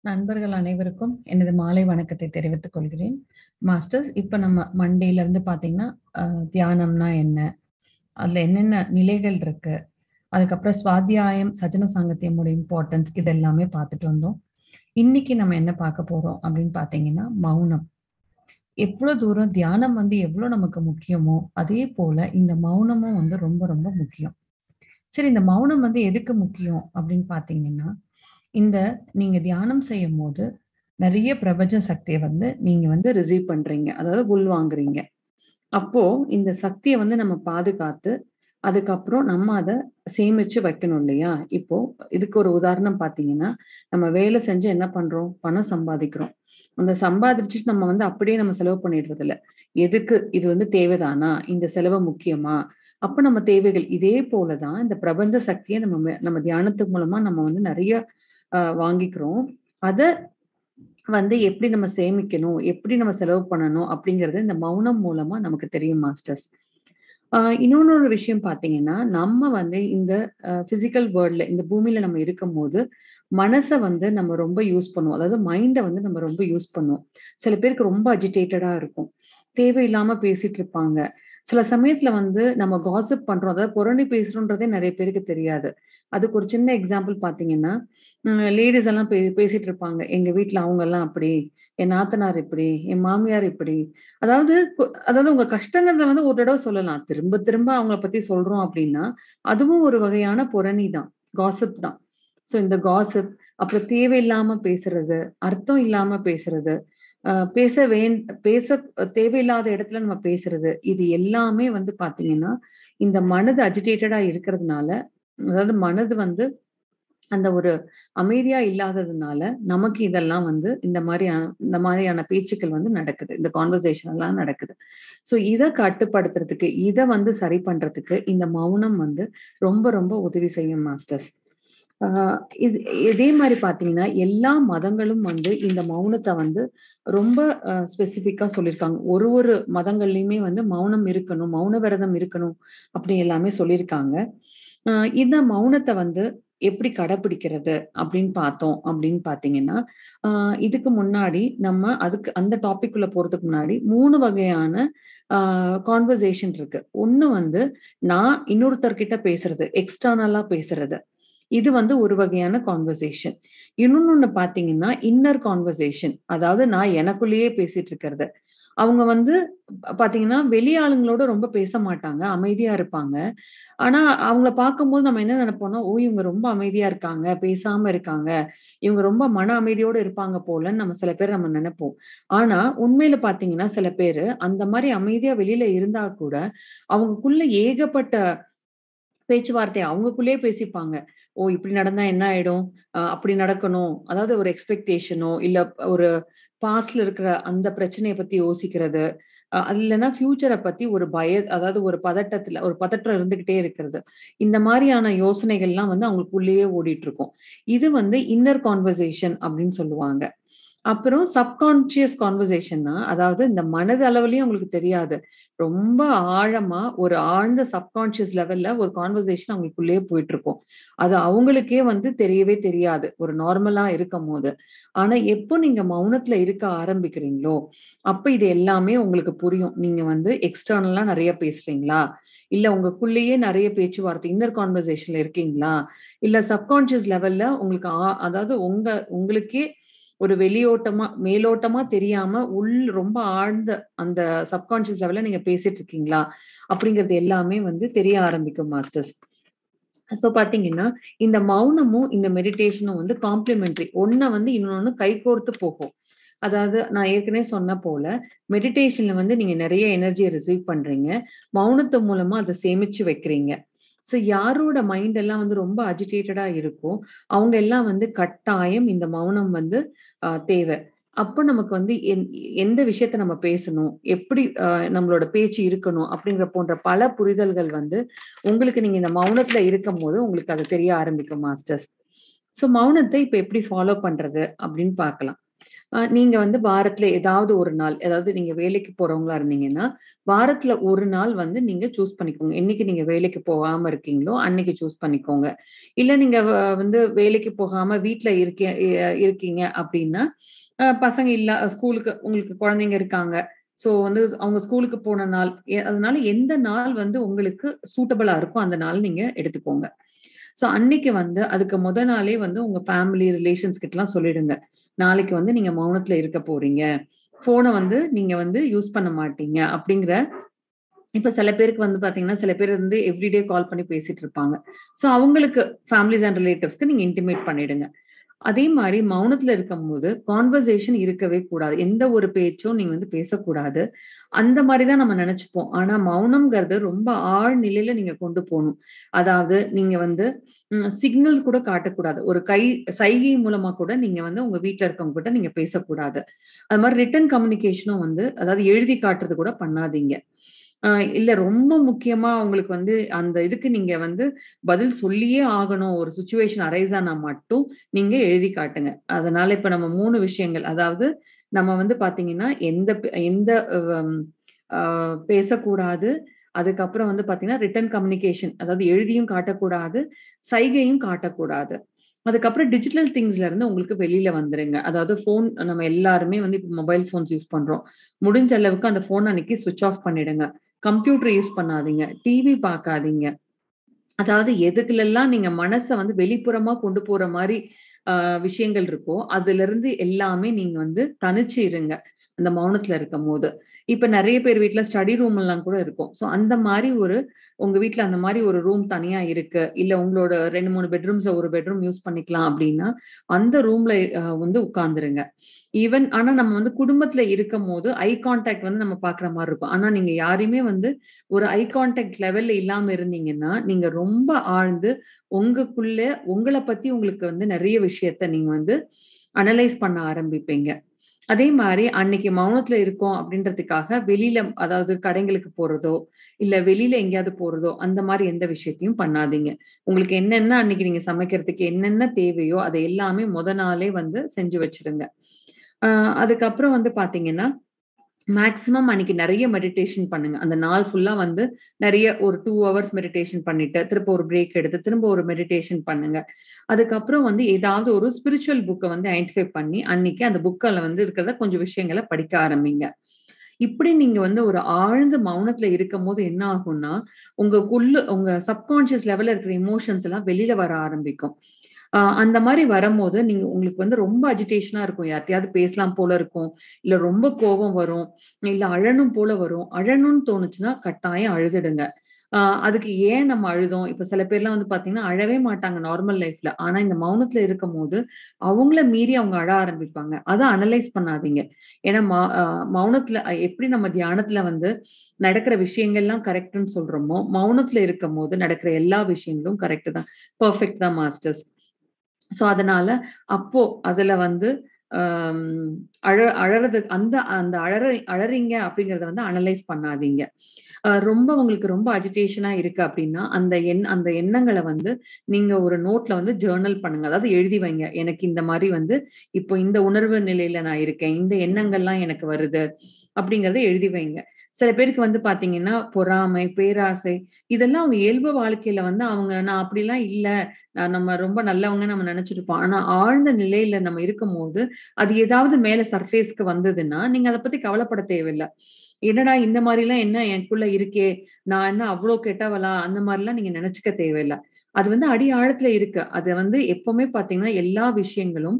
நண்பர்கள் அனைவருக்கும் எனது மாலை வணக்கத்தை தெரிவித்துக் கொள்கிறேன். மாஸ்டர்ஸ், இப்ப நம்ம மண்டேல இருந்து பார்த்தீங்கன்னா, அ தியானம்னா என்ன? அதுல என்னென்ன நிலைகள் இருக்கு? அதுக்கப்புறம் ஸ்வாத்தியாயம், சஜன சாங்கத்தியமோட இம்பார்ட்டன்ஸ் இது எல்லாமே பார்த்துட்டு வந்தோம். இன்னைக்கு நம்ம என்ன பார்க்க போறோம் அப்படின்னு பார்த்தீங்கன்னா, மௌனம். எவ்ளோ தூரம் தியானம் வந்து எவ்ளோ நமக்கு முக்கியமோ, அதே போல இந்த மௌனமும் வந்து ரொம்ப ரொம்ப முக்கியம். சரி இந்த மௌனம் வந்து எதுக்கு முக்கியம் அப்படின்னு பார்த்தீங்கன்னா, இந்த நீங்க தியானம் செய்யும்போது, நெறைய பிரபஞ்ச சக்திய வந்து நீங்க வந்து ரிசீவ் பண்றீங்க. அதாவது உள்வாங்குறீங்க. அப்போ இந்த சக்திய வந்து நம்ம பாதுகாத்து, அதுக்கப்புறம் நம்ம அத சேமிச்சு வைக்கணும் இல்லையா? இப்போ இதுக்கு ஒரு உதாரணம் பார்த்தீங்கன்னா, நம்ம வேலை செஞ்சு என்ன பண்றோம்? பணம் சம்பாதிக்கிறோம். அந்த சம்பாதிச்சுட்டு நம்ம வந்து அப்படியே நம்ம செலவு பண்ணிடுறதில்ல. எதுக்கு? இது வந்து தேவைதானா? இந்த செலவு முக்கியமா? அப்ப நம்ம தேவைகள் இதே போல தான் இந்த பிரபஞ்ச சக்திய நம்ம மெ நம்ம தியானத்து மூலமா நம்ம வந்து நெறைய அ வாங்கிக்கிறோம். அத வந்து எப்படி நம்ம சேமிக்கணும்? எப்படி நம்ம செலவு பண்ணணும்? அப்படிங்கிறது இந்த மௌனம் மூலமா நமக்கு தெரியும் மாஸ்டர்ஸ். ஆ இன்னொன்னு ஒரு விஷயம் பார்த்தீங்கன்னா, நம்ம வந்து இந்த அ பிசிக்கல் வேர்ல்ட்ல இந்த பூமியில நம்ம இருக்கும்போது, மனச வந்து நம்ம ரொம்ப யூஸ் பண்ணுவோம். அதாவது மைண்ட வந்து நம்ம ரொம்ப யூஸ் பண்ணுவோம். சில பேருக்கு ரொம்ப அஜிடேட்டடா இருக்கும். தேவையில்லாம பேசிட்டு இருப்பாங்க. சில சமயத்துல வந்து நம்ம காசிப் பண்றோம். அதாவது புரணி பேசுறோன்றதே நெறைய பேருக்கு தெரியாது. அதுக்கு ஒரு சின்ன எக்ஸாம்பிள் பார்த்தீங்கன்னா, ம் லேடீஸ் எல்லாம் பே பேசிட்டு இருப்பாங்க. எங்க வீட்ல அவங்கலாம் அப்படி, என் நாத்தனார் இப்படி, என் மாமியார் இப்படி. அதாவது கு அதாவது உங்க கஷ்டங்கள்ல வந்து ஒரு தடவ சொல்லலாம். திரும்ப திரும்ப அவங்கள பத்தி சொல்றோம் அப்படின்னா, அதுவும் ஒரு வகையான புரணி தான். காசிப் தான். ஸோ இந்த காசிப், அப்புறம் தேவையில்லாம பேசுறது, அர்த்தம் இல்லாம பேசுறது, அ பேச வேண் பேச தேவையில்லாத இடத்துல நம்ம பேசுறது, இது எல்லாமே வந்து பார்த்தீங்கன்னா, இந்த மனது அஜிடேட்டடா இருக்கிறதுனால, அதாவது மனது வந்து அந்த ஒரு அமைதியா இல்லாததுனால, நமக்கு இதெல்லாம் வந்து இந்த மாரியான இந்த மாரியான பேச்சுக்கள் வந்து நடக்குது. இந்த கான்வர்சேஷன் எல்லாம் நடக்குது. ஸோ இத கட்டுப்படுத்துறதுக்கு, இத வந்து சரி பண்றதுக்கு இந்த மௌனம் வந்து ரொம்ப ரொம்ப உதவி செய்யும் மாஸ்டர்ஸ். ஆ இது இதே மாரி பார்த்தீங்கன்னா, எல்லா மதங்களும் வந்து இந்த மௌனத்த வந்து ரொம்ப அ ஸ்பெசிஃபிக்கா சொல்லியிருக்காங்க. ஒரு ஒரு மதங்கள்லயுமே வந்து மௌனம் இருக்கணும், மௌன விரதம் இருக்கணும் அப்படி எல்லாமே சொல்லியிருக்காங்க. அ இந்த மௌனத்த வந்து எப்படி கடைப்பிடிக்கிறது அப்படின்னு பார்த்தோம் அப்படின்னு பார்த்தீங்கன்னா, ஆ இதுக்கு முன்னாடி நம்ம அதுக்கு அந்த டாபிக் குள்ள போறதுக்கு முன்னாடி 3 வகையான ஆ கான்வர்சேஷன் இருக்கு. ஒண்ணு வந்து நான் இன்னொருத்தர்கிட்ட பேசுறது, எக்ஸ்டர்னலா பேசுறது. இது வந்து ஒரு வகையான கான்வர்சேஷன். இன்னொன்னு பார்த்தீங்கன்னா, இன்னர் கான்வர்சேஷன். அதாவது நான் எனக்குள்ளேயே பேசிட்டு இருக்கிறது. அவங்க வந்து பார்த்தீங்கன்னா, வெளி ஆளுங்களோட ரொம்ப பேச மாட்டாங்க. அமைதியா இருப்பாங்க. ஆனா, அவங்கள பார்க்கும்போது நம்ம என்ன நெனைப்போம்னா, ஓ! இவங்க ரொம்ப அமைதியா இருக்காங்க, பேசாம இருக்காங்க. இவங்க ரொம்ப மன அமைதியோட இருப்பாங்க போலன்னு நம்ம சில பேர் நம்ம நெனைப்போம். ஆனா, உண்மையில பார்த்தீங்கன்னா, சில பேரு அந்த மாரி அமைதியா வெளியில இருந்தா கூட, அவங்களுக்குள்ள ஏகப்பட்ட பேச்சுவார்த்தை அவங்களுக்குள்ளேயே பேசிப்பாங்க. ஓ! இப்படி நடந்தா என்ன ஆயிடும்? அ அப்படி நடக்கணும். அதாவது ஒரு எக்ஸ்பெக்டேஷனோ, இல்ல ஒரு பாஸ்ட்ல இருக்கிற அந்த பிரச்சனைய பத்தி யோசிக்கிறது. அ அது இல்லன்னா ஃபியூச்சர பத்தி ஒரு பய அதாவது ஒரு பதட்டத்துல ஒரு பதற்றம் இருந்துகிட்டே இருக்கிறது. இந்த மாரியான யோசனைகள்லாம் வந்து அவங்களுக்குள்ளேயே ஓடிட்டு இருக்கும். இது வந்து இன்னர் கான்வர்சேஷன் அப்படின்னு சொல்லுவாங்க. அப்புறம் சப்கான்ஷியஸ் கான்வர்சேஷன்னா, அதாவது இந்த மனது அளவிலயும் அவங்களுக்கு தெரியாது. ரொம்ப ஆழமா ஒரு ஆழ்ந்த சப்கான்ஷியஸ் லெவல்ல ஒரு கான்வர்சேஷன் அவங்களுக்குள்ளேயே போயிட்டுருக்கும். அது அவங்களுக்கே வந்து தெரியவே தெரியாது. ஒரு நார்மலா இருக்கும்போது. ஆனா, எப்போ நீங்க மௌனத்துல இருக்க ஆரம்பிக்கிறீங்களோ, அப்ப இது எல்லாமே உங்களுக்கு புரியும். நீங்க வந்து எக்ஸ்டர்னலா நெறைய பேசுறீங்களா? இல்ல உங்களுக்குள்ளேயே நெறைய பேச்சுவார்த்தை இன்னர் கான்வர்சேஷன்ல இருக்கீங்களா? இல்ல சப்கான்ஷியஸ் லெவல்ல உங்களுக்கு ஆ அதாவது உங்க உங்களுக்கே ஒரு வெளியோட்டமா, மேலோட்டமா தெரியாம உள் ரொம்ப ஆழ்ந்த அந்த சப்கான்ஷியஸ் லெவல்ல நீங்க பேசிட்டு இருக்கீங்களா? அப்படிங்கிறது எல்லாமே வந்து தெரிய ஆரம்பிக்கும் மாஸ்டர்ஸ். ஸோ பார்த்தீங்கன்னா, இந்த மௌனமும், இந்த மெடிடேஷனும் வந்து காம்ப்ளிமெண்டரி. ஒண்ண வந்து இன்னொன்னு கைகோர்த்து போகும். அதாவது நான் ஏற்கனவே சொன்ன போல, மெடிடேஷன்ல வந்து நீங்க நெறைய எனர்ஜிய ரிசீவ் பண்றீங்க. மௌனத்து மூலமா அத சேமிச்சு வைக்கிறீங்க. ஸோ யாரோட மைண்ட் எல்லாம் வந்து ரொம்ப அஜிடேட்டடா இருக்கோ, அவங்க எல்லாம் வந்து கட்டாயம் இந்த மௌனம் வந்து அ தேவை. அப்ப நமக்கு வந்து என் எந்த விஷயத்த நம்ம பேசணும்? எப்படி அ நம்மளோட பேச்சு இருக்கணும்? அப்படிங்கிற போன்ற பல புரிதல்கள் வந்து உங்களுக்கு நீங்க இந்த மௌனத்துல இருக்கும்போது உங்களுக்கு அது தெரிய ஆரம்பிக்கும் மாஸ்டர்ஸ். ஸோ மௌனத்த இப்ப எப்படி ஃபாலோ பண்றது அப்படின்னு பார்க்கலாம். அ நீங்க வந்து வாரத்துல ஏதாவது ஒரு நாள், அதாவது நீங்க வேலைக்கு போறவங்களா இருந்தீங்கன்னா, வாரத்துல ஒரு நாள் வந்து நீங்க சூஸ் பண்ணிக்கோங்க. என்னைக்கு நீங்க வேலைக்கு போகாம இருக்கீங்களோ, அன்னைக்கு சூஸ் பண்ணிக்கோங்க. இல்ல நீங்க வ வந்து வேலைக்கு போகாம வீட்ல இருக்கே எ இருக்கீங்க அப்டின்னா, அ பசங்க இல்ல ஸ்கூலுக்கு உங்களுக்கு குழந்தைங்க இருக்காங்க. ஸோ வந்து அவங்க ஸ்கூலுக்கு போன நாள், எ அதனால எந்த நாள் வந்து உங்களுக்கு சூட்டபிளா இருக்கோ, அந்த நாள் நீங்க எடுத்துக்கோங்க. ஸோ அன்னைக்கு வந்து அதுக்கு மொத நாளே வந்து உங்க ஃபேமிலி, ரிலேஷன்ஸ் கிட்டலாம் சொல்லிடுங்க. நாளைக்கு வந்து நீங்க மௌனத்துல இருக்க போறீங்க. ஃபோன வந்து நீங்க வந்து யூஸ் பண்ண மாட்டீங்க அப்டிங்கிற இப்ப சில பேருக்கு வந்து பார்த்தீங்கன்னா, சில பேர் வந்து எவ்ரிடே கால் பண்ணி பேசிட்டு இருப்பாங்க. ஸோ அவங்களுக்கு ஃபேமிலீஸ் அண்ட் ரிலேட்டிவ்ஸ்க்கு நீங்க இன்டிமேட் பண்ணிடுங்க. அதே மாரி மௌனத்துல இருக்கும்போது கான்வர்சேஷன் இருக்கவே கூடாது. எந்த ஒரு பேச்சும் நீங்க வந்து பேசக்கூடாது. அந்த மாரி தான் நம்ம நெனச்சுப்போம். ஆனா மௌனம்ங்கிறது ரொம்ப ஆழ்நிலையில நீங்க கொண்டு போணும். அதாவது நீங்க வந்து ம் சிக்னல் கூட காட்டக்கூடாது. ஒரு கை சைகை மூலமா கூட நீங்க வந்து உங்க வீட்ல இருக்கவங்க கிட்ட நீங்க பேசக்கூடாது. அது மாரி ரிட்டன் கம்யூனிகேஷனும் வந்து அதாவது எழுதி காட்டுறது கூட பண்ணாதீங்க. அ இல்ல ரொம்ப முக்கியமா உங்களுக்கு வந்து அந்த இதுக்கு நீங்க வந்து பதில் சொல்லியே ஆகணும். ஒரு சிச்சுவேஷன் அரைஸ் ஆனா மட்டும் நீங்க எழுதி காட்டுங்க. அதனால இப்ப நம்ம 3 விஷயங்கள் அதாவது நம்ம வந்து பார்த்தீங்கன்னா, எந்த பெ எந்த வம் அ பேசக்கூடாது. அதுக்கப்புறம் வந்து பார்த்தீங்கன்னா, ரிட்டன் கம்யூனிகேஷன் அதாவது எழுதியும் காட்டக்கூடாது. சைகையும் காட்டக்கூடாது. அதுக்கப்புறம் டிஜிட்டல் திங்ஸ்ல இருந்து உங்களுக்கு வெளில வந்துருங்க. அதாவது ஃபோன் நம்ம எல்லாருமே வந்து இப்ப மொபைல் ஃபோன்ஸ் யூஸ் பண்றோம். முடிஞ்ச அளவுக்கு அந்த ஃபோன அன்னைக்கு ஸ்விட்ச் ஆஃப் பண்ணிடுங்க. கம்ப்யூட்டர் யூஸ் பண்ணாதீங்க. டிவி பார்க்காதீங்க. அதாவது எதுக்குலலாம் நீங்க மனச வந்து வெளிப்புறமா கொண்டு போற மாரி அ விஷயங்கள் இருக்கோ, அதுலருந்து எல்லாமே நீங்க வந்து தனிச்சு இருங்க. அந்த மௌனத்துல இருக்கும்போது. இப்ப நெறைய பேர் வீட்ல ஸ்டடி ரூம் எல்லாம் கூட இருக்கும். ஸோ அந்த மாரி ஒரு உங்க வீட்ல அந்த மாரி ஒரு ரூம் தனியா இருக்கு. இல்ல உங்களோட 2, 3 பெட்ரூம்ஸ்ல ஒரு பெட்ரூம் யூஸ் பண்ணிக்கலாம் அப்டின்னா, அந்த ரூம்ல அ வந்து உட்கார்ந்துருங்க. ஈவன் ஆனா நம்ம வந்து குடும்பத்துல இருக்கும்போது ஐ கான்டாக்ட் வந்து நம்ம பார்க்குற மாரி இருக்கும். ஆனா நீங்க யாரையுமே வந்து ஒரு ஐ கான்டாக்ட் லெவல்ல இல்லாம இருந்தீங்கன்னா, நீங்க ரொம்ப ஆழ்ந்து உங்களுக்குள்ள உங்கள பத்தி உங்களுக்கு வந்து நெறைய விஷயத்த நீங்க வந்து அனலைஸ் பண்ண ஆரம்பிப்பீங்க. அதே மாரி அன்னைக்கு மௌனத்துல இருக்கோம் அப்டின்றதுக்காக வெளில அதாவது கடைங்களுக்கு போறதோ, இல்ல வெளில எங்கேயாவது போறதோ, அந்த மாரி எந்த விஷயத்தையும் பண்ணாதீங்க. உங்களுக்கு என்னென்ன அன்னைக்கு நீங்க சமைக்கிறதுக்கு என்னென்ன தேவையோ, அத எல்லாமே மொத நாளே வந்து செஞ்சு வச்சுடுங்க. அ அதுக்கப்புறம் வந்து பார்த்தீங்கன்னா, மேக்ஸிமம் அன்னைக்கு நெறைய மெடிடேஷன் பண்ணுங்க. அந்த நாள் ஃபுல்லா வந்து நெறைய ஒரு 2 ஹவர்ஸ் மெடிடேஷன் பண்ணிட்டு, திரும்ப ஒரு பிரேக் எடுத்து, திரும்ப ஒரு மெடிடேஷன் பண்ணுங்க. அதுக்கப்புறம் வந்து ஏதாவது ஒரு ஸ்பிரிச்சுவல் புக்க வந்து ஐடென்டிஃபை பண்ணி, அன்னைக்கு அந்த புக்ல வந்து இருக்கிறத கொஞ்சம் விஷயங்கள படிக்க ஆரம்பிங்க. இப்படி நீங்க வந்து ஒரு ஆழ்ந்த மௌனத்துல இருக்கும்போது என்ன ஆகும்னா, உங்களுக்குள்ள உங்க சப்கான்ஷியஸ் லெவல்ல இருக்கிற எமோஷன்ஸ் எல்லாம் வெளில வர ஆரம்பிக்கும். அ அந்த மாரி வரம்போது, நீங்க உங்களுக்கு வந்து ரொம்ப அஜிடேஷனா இருக்கும். யார்ட்டயாவது பேசலாம் போல இருக்கும். இல்ல ரொம்ப கோவம் வரும். இல்ல அழணும் போல வரும். அழணும்னு தோணுச்சுன்னா, கட்டாயம் அழுதுடுங்க. அ அதுக்கு ஏன் நம்ம அழுதோம்? இப்ப சில பேர்லாம் வந்து பார்த்தீங்கன்னா, அழவே மாட்டாங்க நார்மல் லைஃப்ல. ஆனா இந்த மௌனத்துல இருக்கும்போது, அவங்கள மீறி அவங்க அழ ஆரம்பிப்பாங்க. அத அனலைஸ் பண்ணாதீங்க. ஏன்னா ம அ மௌனத்துல அ எப்படி நம்ம தியானத்துல வந்து நடக்கிற விஷயங்கள்லாம் கரெக்ட்ன்னு சொல்றோமோ, மௌனத்துல இருக்கும்போது நடக்கிற எல்லா விஷயங்களும் கரெக்ட் தான். பெர்ஃபெக்ட் தான் மாஸ்டர்ஸ். ஸோ அதனால அப்போ அதுல வந்து அம் அழ அழறது அந்த அந்த அழற அழறீங்க அப்படிங்கிறத வந்து அனலைஸ் பண்ணாதீங்க. அ ரொம்ப உங்களுக்கு ரொம்ப அஜிடேஷனா இருக்கு அப்படின்னா, அந்த எண் அந்த எண்ணங்கள வந்து நீங்க ஒரு நோட்ல வந்து ஜர்னல் பண்ணுங்க. அதாவது எழுதி வைங்க. எனக்கு இந்த மாரி வந்து இப்போ இந்த உணர்வு நிலையில நான் இருக்கேன். இந்த எண்ணங்கள்லாம் எனக்கு வருது. அப்படிங்கிறத எழுதி வைங்க. சில பேருக்கு வந்து பார்த்தீங்கன்னா, பொறாமை, பேராசை இதெல்லாம் அவங்க இயல்பு வாழ்க்கையில வந்து அவங்க நான் அப்படிலாம் இல்ல. அ நம்ம ரொம்ப நல்லவங்கன்னு நம்ம நெனச்சிருப்போம். ஆனா ஆழ்ந்த நிலையில நம்ம இருக்கும்போது, அது ஏதாவது மேல சர்ஃபேஸ்க்கு வந்ததுன்னா, நீங்க அத பத்தி கவலைப்பட தேவையில்ல. என்னடா இந்த மாரிலாம் என்ன எனக்குள்ள இருக்கே! நான் என்ன அவ்ளோ கெட்டவளா? அந்த மாரிலாம் நீங்க நெனச்சுக்க தேவையில்ல. அது வந்து அடி ஆழத்துல இருக்கு. அது வந்து எப்பவுமே பார்த்தீங்கன்னா, எல்லா விஷயங்களும்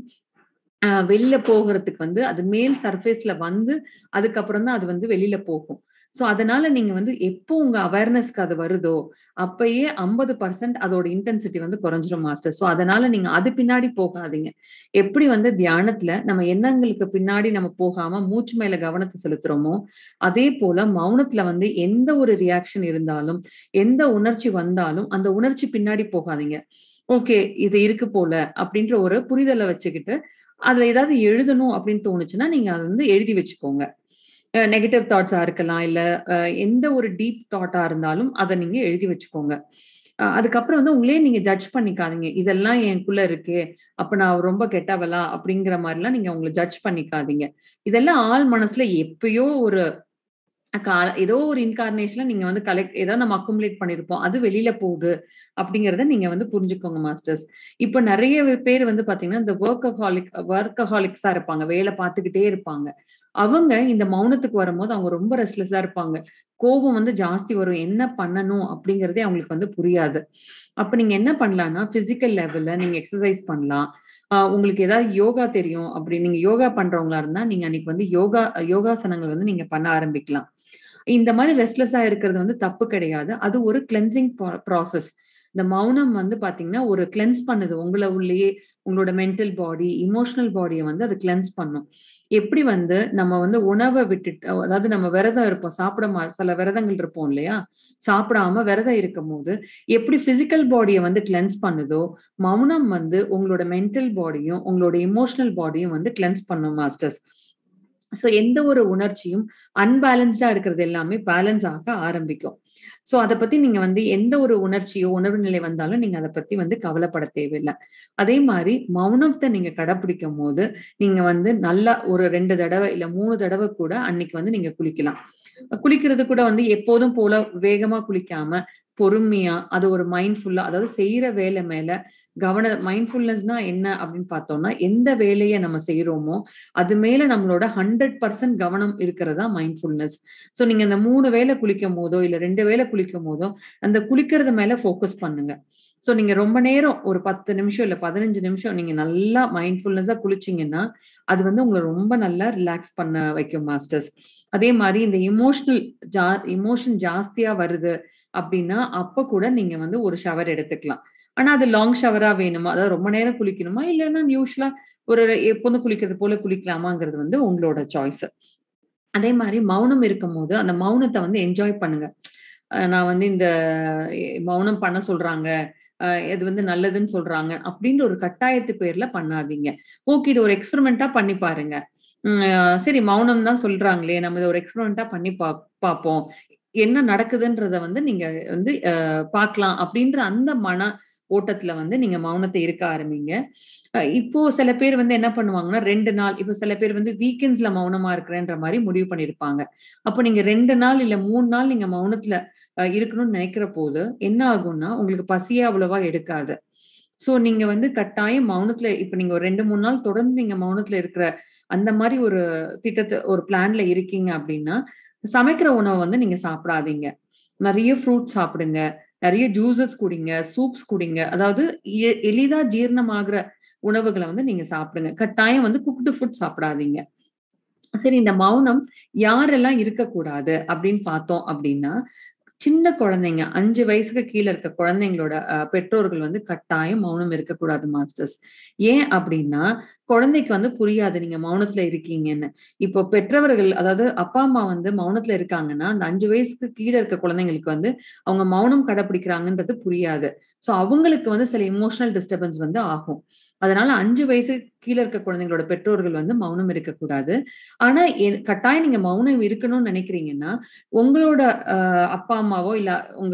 அ வெளில போகுறதுக்கு வந்து அது மேல் சர்ஃபேஸ்ல வந்து, அதுக்கப்புறம் தான் அது வந்து வெளில போகும். ஸோ, அதனால நீங்க வந்து எப்போ உங்க அவேர்னஸ்க்கு அது வருதோ, அப்பயே 50% அதோட இன்டென்சிட்டி வந்து குறைஞ்சிரும் மாஸ்டர். ஸோ, அதனால நீங்க அது பின்னாடி போகாதீங்க. எப்படி வந்து தியானத்துல நம்ம எண்ணங்களுக்கு பின்னாடி நம்ம போகாம மூச்சு மேல கவனத்த செலுத்துறோமோ, அதே போல மௌனத்துல வந்து எந்த ஒரு ரியாக்ஷன் இருந்தாலும், எந்த உணர்ச்சி வந்தாலும், அந்த உணர்ச்சி பின்னாடி போகாதீங்க. ஓகே, இது இருக்கு போல அப்படின்ற ஒரு புரிதல வச்சுக்கிட்டு, அதுல ஏதாவது எழுதணும் அப்படின்னு தோணுச்சுன்னா, நீங்க அத வந்து எழுதி வச்சுக்கோங்க. அ நெகட்டிவ் தாட்ஸா இருக்கலாம். இல்ல அ எந்த ஒரு டீப் தாட்டா இருந்தாலும், அத நீங்க எழுதி வச்சுக்கோங்க. அஹ் அதுக்கப்புறம் வந்து உங்களே நீங்க ஜட்ஜ் பண்ணிக்காதீங்க இதெல்லாம் எனக்குள்ள இருக்கு அப்ப நான் ரொம்ப கெட்டவளா அப்படிங்கிற மாதிரிலாம் நீங்க உங்களை ஜட்ஜ் பண்ணிக்காதீங்க இதெல்லாம் ஆள் மனசுல எப்பயோ ஒரு கால ஏதோ ஒரு இன்கார்னேஷன்ல நீங்க வந்து கலெக்ட் ஏதோ நம்ம அக்குமுலேட் பண்ணிருப்போம் அது வெளியில போகுது அப்படிங்கறத நீங்க வந்து புரிஞ்சுக்கோங்க மாஸ்டர்ஸ் இப்ப நிறைய பேர் வந்து பாத்தீங்கன்னா இந்த ஒர்க்கஹாலிக் ஒர்க்கஹாலிக்ஸா இருப்பாங்க வேலை பார்த்துக்கிட்டே இருப்பாங்க அவங்க இந்த மௌனத்துக்கு வரும்போது அவங்க ரொம்ப ரெஸ்ட்லெஸ்ஸா இருப்பாங்க கோபம் வந்து ஜாஸ்தி வரும் என்ன பண்ணணும் அப்படிங்கறதே அவங்களுக்கு வந்து புரியாது அப்ப நீங்க என்ன பண்ணலாம்னா பிசிக்கல் லெவல்ல நீங்க எக்ஸசைஸ் பண்ணலாம் ஆஹ் உங்களுக்கு ஏதாவது யோகா தெரியும் அப்படி நீங்க யோகா பண்றவங்களா இருந்தா நீங்க அன்னைக்கு வந்து யோகா யோகாசனங்கள் வந்து நீங்க பண்ண ஆரம்பிக்கலாம் இந்த மாதிரி ரெஸ்ட்லெஸ்ஸா இருக்கிறது வந்து தப்பு கிடையாது அது ஒரு கிளென்சிங் ப்ராசஸ் இந்த மௌனம் வந்து பாத்தீங்கன்னா ஒரு கிளென்ஸ் பண்ணுது உங்களை உள்ளேயே உங்களோட மென்டல் பாடி இமோஷனல் பாடியை வந்து அது கிளென்ஸ் பண்ணும் எப்படி வந்து நம்ம வந்து உணவை விட்டுட்டு அதாவது நம்ம விரதம் இருப்போம் சாப்பிட மா சில விரதங்கள் இருப்போம் இல்லையா சாப்பிடாம விரதம் இருக்கும் போது எப்படி பிசிக்கல் பாடியை வந்து கிளென்ஸ் பண்ணுதோ மௌனம் வந்து உங்களோட மென்டல் பாடியும் உங்களோட இமோஷனல் பாடியும் வந்து கிளென்ஸ் பண்ணும் மாஸ்டர்ஸ் ஸோ எந்த ஒரு உணர்ச்சியும் அன்பேலன்ஸ்டா இருக்கிறது எல்லாமே பேலன்ஸ் ஆக ஆரம்பிக்கும் சோ அதை பத்தி நீங்க வந்து எந்த ஒரு உணர்ச்சியோ உணர்வு நிலை வந்தாலும் நீங்க அதை பத்தி வந்து கவலைப்பட தேவையில்லை அதே மாதிரி மௌனத்தை நீங்க கடைபிடிக்கும் போது நீங்க வந்து நல்லா ஒரு ரெண்டு தடவை இல்ல மூணு தடவை கூட அன்னைக்கு வந்து நீங்க குளிக்கலாம் குளிக்கிறது கூட வந்து எப்போதும் போல வேகமா குளிக்காம பொறுமையா அது ஒரு மைண்ட்ஃபுல்லா அதாவது செய்யற வேலை மேல கவன மைண்ட்ஃபுல்னஸ்னா என்ன அப்படின்னு பார்த்தோம்னா எந்த வேலையை நம்ம செய்யறோமோ அது மேல நம்மளோட ஹண்ட்ரட் பர்சன்ட் கவனம் இருக்கிறதா மைண்ட்ஃபுல்னஸ் ஸோ நீங்க இந்த மூணு வேலை குளிக்கும் போதோ இல்ல ரெண்டு வேலை குளிக்கும் போதோ அந்த குளிக்கிறது மேல ஃபோக்கஸ் பண்ணுங்க ஸோ நீங்க ரொம்ப நேரம் ஒரு பத்து நிமிஷம் இல்ல பதினஞ்சு நிமிஷம் நீங்க நல்லா மைண்ட்ஃபுல்னஸா குளிச்சிங்கன்னா அது வந்து உங்களை ரொம்ப நல்லா ரிலாக்ஸ் பண்ண வைக்கும் மாஸ்டர்ஸ் அதே மாதிரி இந்த இமோஷனல் ஜா இமோஷன் ஜாஸ்தியா வருது அப்படின்னா அப்ப கூட நீங்க வந்து ஒரு ஷவர் எடுத்துக்கலாம் ஆனா அது லாங் ஷவரா வேணுமா அதாவது ரொம்ப நேரம் குளிக்கணுமா இல்லைன்னா யூஸ்வலா ஒரு எப்போதும் குளிக்கிறது போல குளிக்கலாமாங்கிறது வந்து உங்களோட சாய்ஸ் அதே மாதிரி மௌனம் இருக்கும் போது அந்த மௌனத்தை வந்து என்ஜாய் பண்ணுங்க நான் வந்து இந்த மௌனம் பண்ண சொல்றாங்க இது வந்து நல்லதுன்னு சொல்றாங்க அப்படின்ற ஒரு கட்டாயத்து பேர்ல பண்ணாதீங்க ஓகே இது ஒரு எக்ஸ்பெரிமெண்டா பண்ணி பாருங்க சரி மௌனம் தான் சொல்றாங்களே நம்ம இதை ஒரு எக்ஸ்பெரிமெண்டா பண்ணி பா பார்ப்போம் என்ன நடக்குதுன்றத வந்து நீங்க வந்து பார்க்கலாம் அப்படின்ற அந்த மன ஓட்டத்துல வந்து நீங்க மௌனத்தை இருக்க ஆரம்பிங்க இப்போ சில பேர் வந்து என்ன பண்ணுவாங்கன்னா ரெண்டு நாள் இப்போ சில பேர் வந்து வீக்கெண்ட்ஸ்ல மௌனமா இருக்கிறேன்ற மாதிரி முடிவு பண்ணிருப்பாங்க அப்போ நீங்க ரெண்டு நாள் இல்ல மூணு நாள் நீங்க மௌனத்துல இருக்கணும்னு நினைக்கிற போது என்ன ஆகும்னா உங்களுக்கு பசியே அவ்வளவா எடுக்காது சோ நீங்க வந்து கட்டாயம் மௌனத்துல இப்ப நீங்க ஒரு ரெண்டு மூணு நாள் தொடர்ந்து நீங்க மௌனத்துல இருக்கிற அந்த மாதிரி ஒரு திட்டத்தை ஒரு பிளான்ல இருக்கீங்க அப்படின்னா சமைக்கிற உணவை வந்து நீங்க சாப்பிடாதீங்க நிறைய ஃப்ரூட் சாப்பிடுங்க நிறைய ஜூசஸ் குடிங்க சூப்ஸ் குடிங்க அதாவது எளிதா ஜீரணமாகிற உணவுகளை வந்து நீங்க சாப்பிடுங்க கட்டாயம் வந்து குக்டு ஃபுட் சாப்பிடாதீங்க சரி இந்த மௌனம் யாரெல்லாம் இருக்கக்கூடாது அப்படின்னு பார்த்தோம் அப்படின்னா சின்ன குழந்தைங்க அஞ்சு வயசுக்கு கீழே இருக்க குழந்தைங்களோட பெற்றோர்கள் வந்து கட்டாயம் மௌனம் இருக்கக்கூடாது மாஸ்டர்ஸ் ஏன் அப்படின்னா குழந்தைக்கு வந்து புரியாது நீங்க மௌனத்துல இருக்கீங்கன்னு இப்போ பெற்றவர்கள் அதாவது அப்பா அம்மா வந்து மௌனத்துல இருக்காங்கன்னா அந்த அஞ்சு வயசுக்கு கீழே இருக்க குழந்தைங்களுக்கு வந்து அவங்க மௌனம் கடைபிடிக்கிறாங்கன்றது புரியாது ஸோ அவங்களுக்கு வந்து சில இமோஷனல் டிஸ்டர்பன்ஸ் வந்து ஆகும் அதனால அஞ்சு வயசு கீழே இருக்க குழந்தைங்களோட பெற்றோர்கள் வந்து மௌனம் இருக்கக்கூடாது ஆனா கட்டாயம் நீங்க மௌனம் இருக்கணும்னு நினைக்கிறீங்கன்னா உங்களோட அப்பா அம்மாவோ இல்ல உங்க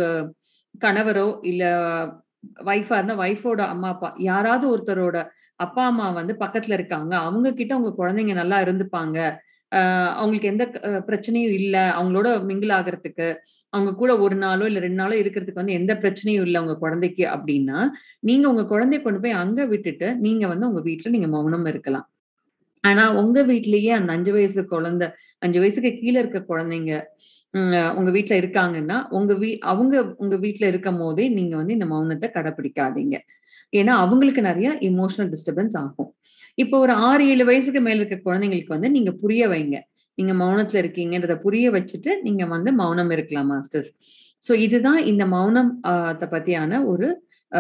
கணவரோ இல்ல ஒய்ஃபா இருந்தா ஒய்ஃபோட அம்மா அப்பா யாராவது ஒருத்தரோட அப்பா அம்மா வந்து பக்கத்துல இருக்காங்க அவங்க கிட்ட உங்க குழந்தைங்க நல்லா இருந்துப்பாங்க ஆஹ் அவங்களுக்கு எந்த பிரச்சனையும் இல்லை அவங்களோட மிங்கிள் ஆகிறதுக்கு அவங்க கூட ஒரு நாளோ இல்ல ரெண்டு நாளோ இருக்கிறதுக்கு வந்து எந்த பிரச்சனையும் இல்லை உங்க குழந்தைக்கு அப்படின்னா நீங்க உங்க குழந்தைய கொண்டு போய் அங்க விட்டுட்டு நீங்க வந்து உங்க வீட்டுல நீங்க மௌனம் இருக்கலாம் ஆனா உங்க வீட்லயே அந்த அஞ்சு வயசு குழந்தை அஞ்சு வயசுக்கு கீழே இருக்க குழந்தைங்க உங்க வீட்டுல இருக்காங்கன்னா உங்க வீ அவங்க உங்க வீட்டுல இருக்கும் போதே நீங்க வந்து இந்த மௌனத்தை கடைபிடிக்காதீங்க ஏன்னா அவங்களுக்கு நிறைய இமோஷனல் டிஸ்டர்பன்ஸ் ஆகும் இப்போ ஒரு ஆறு ஏழு வயசுக்கு மேல இருக்க குழந்தைங்களுக்கு வந்து நீங்க புரிய வைங்க நீங்க மௌனத்துல இருக்கீங்கன்றத புரிய வச்சுட்டு நீங்க வந்து மௌனம் இருக்கலாம் மாஸ்டர்ஸ் சோ இதுதான் இந்த மௌனம் பத்தியான ஒரு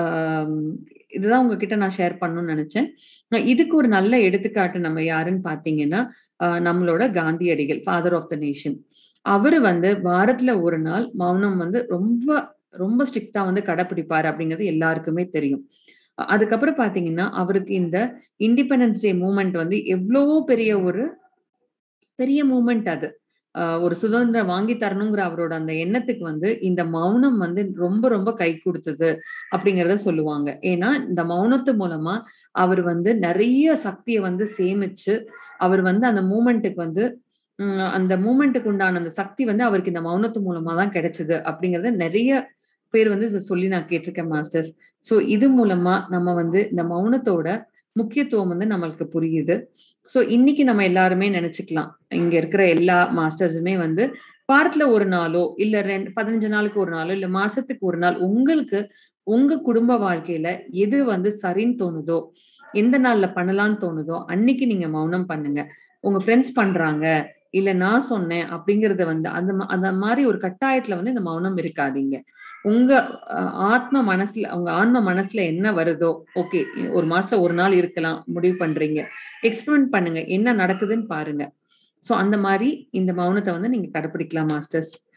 இதுதான் உங்ககிட்ட நான் ஷேர் பண்ணணும்னு நினைச்சேன் இதுக்கு ஒரு நல்ல எடுத்துக்காட்டு நம்ம யாருன்னு பாத்தீங்கன்னா நம்மளோட காந்தியடிகள் ஃபாதர் ஆஃப் த நேஷன் அவரு வந்து வாரத்துல ஒரு நாள் மௌனம் வந்து ரொம்ப ரொம்ப ஸ்ட்ரிக்டா வந்து கடைப்பிடிப்பாரு அப்படிங்கிறது எல்லாருக்குமே தெரியும் அதுக்கப்புறம் பாத்தீங்கன்னா அவருக்கு இந்த இண்டிபெண்டன்ஸ் டே மூமெண்ட் வந்து எவ்வளவோ பெரிய ஒரு பெரிய மூமெண்ட் அது அஹ், ஒரு சுதந்திரம் வாங்கி தரணுங்கிற அவரோட அந்த எண்ணத்துக்கு வந்து இந்த மௌனம் வந்து ரொம்ப ரொம்ப கை கொடுத்தது அப்படிங்கறத சொல்லுவாங்க ஏன்னா இந்த மௌனத்து மூலமா அவர் வந்து நிறைய சக்தியை வந்து சேமிச்சு அவர் வந்து அந்த மூமெண்ட்டுக்கு வந்து உம், அந்த மூமெண்ட்டுக்கு உண்டான அந்த சக்தி வந்து அவருக்கு இந்த மௌனத்து மூலமா தான் கிடைச்சது அப்படிங்கறத நிறைய பேர் வந்து இதை சொல்லி நான் கேட்டிருக்கேன் மாஸ்டர்ஸ் சோ இது மூலமா நம்ம வந்து இந்த மௌனத்தோட முக்கியத்துவம் வந்து நம்மளுக்கு புரியுது சோ இன்னைக்கு நம்ம எல்லாருமே நினைச்சுக்கலாம் இங்க இருக்கிற எல்லா மாஸ்டர்ஸுமே வந்து வாரத்துல ஒரு நாளோ இல்ல ரெண்டு பதினஞ்சு நாளுக்கு ஒரு நாளோ இல்ல மாசத்துக்கு ஒரு நாள் உங்களுக்கு உங்க குடும்ப வாழ்க்கையில எது வந்து சரின்னு தோணுதோ எந்த நாள்ல பண்ணலாம்னு தோணுதோ அன்னைக்கு நீங்க மௌனம் பண்ணுங்க உங்க ஃப்ரெண்ட்ஸ் பண்றாங்க இல்ல நான் சொன்னேன் அப்படிங்கறத வந்து அந்த மா- அந்த மாதிரி ஒரு கட்டாயத்துல வந்து இந்த மௌனம் இருக்காதீங்க உங்க அஹ், ஆத்ம மனசுல உங்க ஆன்ம மனசுல என்ன வருதோ ஓகே ஒரு மாசத்துல ஒரு நாள் இருக்கலாம் முடிவு பண்றீங்க எக்ஸ்பெரிமெண்ட் பண்ணுங்க என்ன நடக்குதுன்னு பாருங்க சோ அந்த மாதிரி இந்த மௌனத்தை வந்து நீங்க கடைபிடிக்கலாம் மாஸ்டர்ஸ்